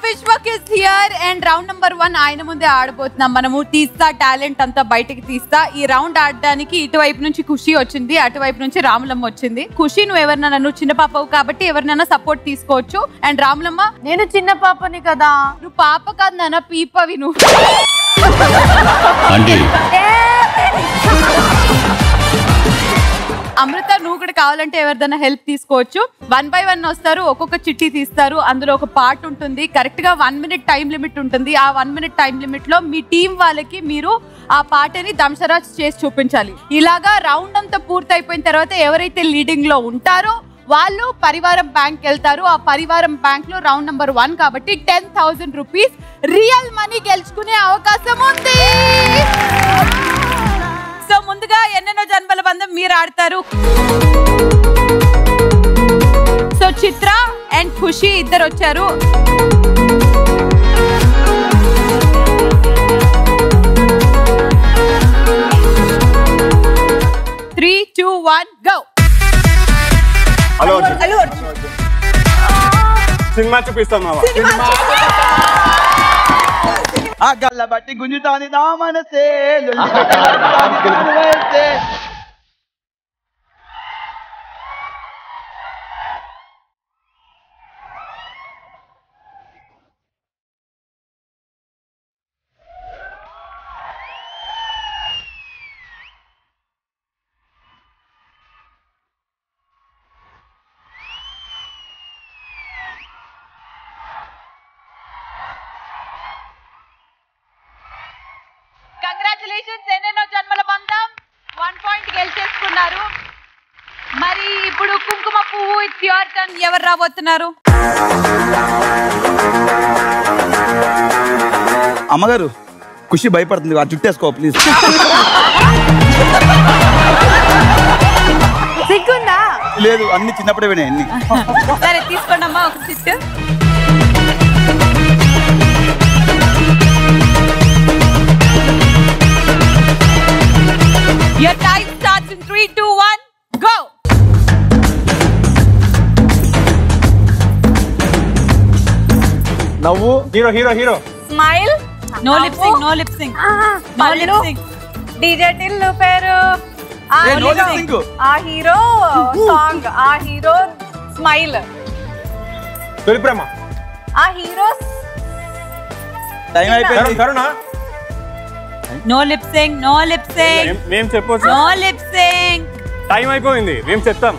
Vishwak is here and round number one ఆయన ముందే ఆడబోతున్నాం మనము తీస్తా టాలెంట్ అంతా బయటికి తీస్తా ఈ రౌండ్ ఆడడానికి ఇటువైపు నుంచి ఖుషి వచ్చింది అటువైపు నుంచి రాములమ్మ వచ్చింది ఖుషి నువ్వు ఎవరినైనా నువ్వు చిన్న పాపవు కాబట్టి ఎవరినైనా సపోర్ట్ తీసుకోవచ్చు అండ్ రాములమ్మ నేను చిన్న పాపని కదా నువ్వు పాప కాదు నాన్న పీపవి నువ్వు ఆంటీ అమృత నువ్వు కూడా కావాలంటే ఎవరిదైనా హెల్ప్ తీసుకోవచ్చు వన్ బై వన్ వస్తారు ఒక్కొక్క చిట్టి తీస్తారు అందులో ఒక పార్ట్ ఉంటుంది కరెక్ట్ గా వన్ మినిట్ టైం లిమిట్ ఉంటుంది ఆ వన్ మినిట్ టైం లిమిట్ లో మీ టీం వాళ్ళకి మీరు ఆ పాటని దంశరాజ్ చేసి చూపించాలి ఇలాగా రౌండ్ అంతా పూర్తయిపోయిన తర్వాత ఎవరైతే లీడింగ్ లో ఉంటారో వాళ్ళు పరివారం బ్యాంక్ వెళ్తారు ఆ పరివారం బ్యాంక్ లో రౌండ్ నెంబర్ వన్ కాబట్టి ten thousand rupees real money గెలుచుకునే అవకాశం ఉంది సో ముందుగా ఎన్నెన్నో జన్మల బంధం మీరు ఆడతారు సో చిత్ర అండ్ ఖుషి ఇద్దరు వచ్చారు three two one go hello cinema చూపిస్తాం మావా ఆ గల్ల బట్టి గుంజుతాని నా మనసే లొల్లి పెట్టాని నా వయసే. కంగ్రాచులేషన్స్ ఎన్నెన్నో జన్మల బంధం వన్ పాయింట్ గెలిచేసుకున్నారు మరి ఇప్పుడు కుంకుమ పువ్వు ఇట్స్ యువర్ టర్న్ ఎవరు రాబోతున్నారు అమ్మగారు ఖుషి భయపడుతుంది ఆ జుట్టేసుకో ప్లీజ్ సిగ్గుందా లేదు అన్ని చిన్నప్పుడే వినాయి అన్ని సరే తీసుకోండి అమ్మా ఒక sit Your time starts in 3, 2, 1, go! నవ్వు hero hero hero smile No lip sync, no lip sync. No lip sync. DJ Tillu పేరు ఆ ఏ, no హీరో- lip sync. ఆ హీరో సాంగ్ ఆ హీరో స్మైల్ తొలి ప్రేమ ఆ హీరో టైం కరుణ్ అయిపోయింది కరుణ No lip sync, no lip sync. మేం- మేం చెప్పొచ్చు No lip sync. టైం అయిపోయింది మేము చెప్తాం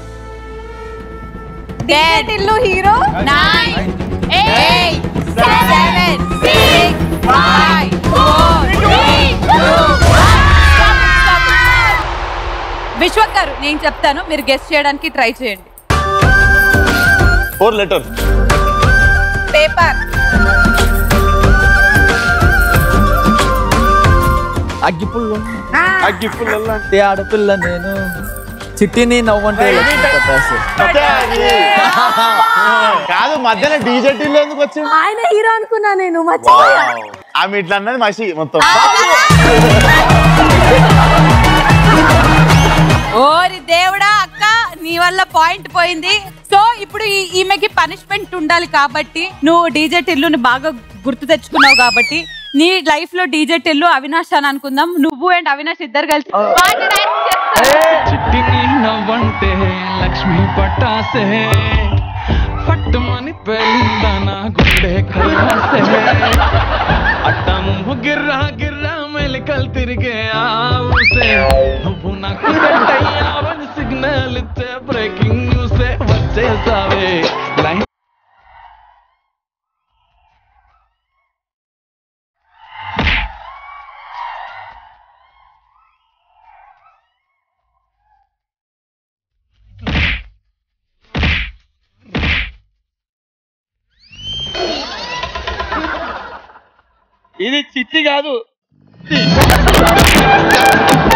DJ Tillu hero Nine, eight, seven, six, five, four, three, two, one. Stop it, stop it. Vishwak garu నేను చెప్తాను మీరు గెస్ట్ చేయడానికి ట్రై చేయండి ఫోర్ లెటర్ పేపర్ అగ్గిపుల్లు అగ్గి పుల్లల్లా అంటే ఆడపిల్ల నేను చిట్టిని నవ్వంటే లక్ష్మీ పటాసు కాదు మధ్యలో డీజే టీలో ఎందుకు వచ్చింది ఆయన హీరో అనుకున్నా నేను మర్చిపోయా ఆమె ఇట్లా అన్నది మసి మొత్తం ఓరి దేవుడా అక్క నీ వల్ల పాయింట్ పోయింది సో ఇప్పుడు ఈ- ఈమెకి పనిష్మెంట్ ఉండాలి కాబట్టి నువ్వు డీజే టిల్లుని బాగా గుర్తు తెచ్చుకున్నావు కాబట్టి నీ లైఫ్ లో డీజే టిల్లు అవినాష్ అని అనుకుందాం నువ్వు అండ్ అవినాష్ ఇద్దరు కలిసి పాట dance చేస్తారు. చిట్టిని నవ్వంటే లక్ష్మీ పట్టాసే పట్టుమని పేలిందా నా గుండె కల్లాసే అట్టం గిర్రా గిర్రా మెలికలు తిరిగే ఆవుసే నువ్వు నాకు సెట్ అయ్యావని సిగ్నల్ ఇచ్చే బ్రేకింగ్ న్యూసే వచ్చేసావే లైన్ ఇది చిట్టి కాదు